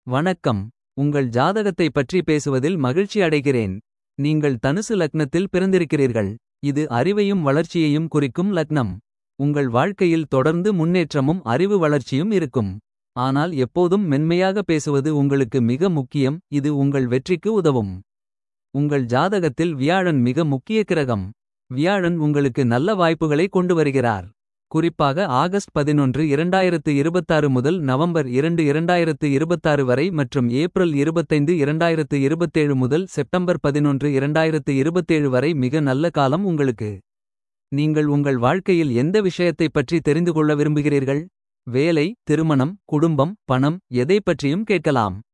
வணக்கம் உங்கள் ஜாதகத்தை பற்றி பேசுவதில் மகிழ்ச்சி அடைகிறேன் நீங்கள் தனுசு லக்னத்தில் பிறந்திருக்கிறீர்கள் இது அறிவையும் வளர்ச்சியையும் குறிக்கும் லக்னம் உங்கள் வாழ்க்கையில் தொடர்ந்து முன்னேற்றமும் அறிவு வளர்ச்சியும் இருக்கும் ஆனால் எப்போதும் மென்மையாக பேசுவது உங்களுக்கு மிக முக்கியம் இது உங்கள் வெற்றிக்கு உதவும் உங்கள் ஜாதகத்தில் வியாழன் மிக முக்கிய கிரகம் வியாழன் உங்களுக்கு நல்ல வாய்ப்புகளை கொண்டு வருகிறார் குறிப்பாக ஆகஸ்ட் பதினொன்று இரண்டாயிரத்து இருபத்தாறு முதல் நவம்பர் இரண்டு இரண்டாயிரத்து இருபத்தாறு வரை மற்றும் ஏப்ரல் இருபத்தைந்து இரண்டாயிரத்து இருபத்தேழு முதல் செப்டம்பர் பதினொன்று இரண்டாயிரத்து இருபத்தேழு வரை மிக நல்ல காலம் உங்களுக்கு நீங்கள் உங்கள் வாழ்க்கையில் எந்த விஷயத்தைப் பற்றி தெரிந்து கொள்ள விரும்புகிறீர்கள் வேலை திருமணம் குடும்பம் பணம் எதை பற்றியும் கேட்கலாம்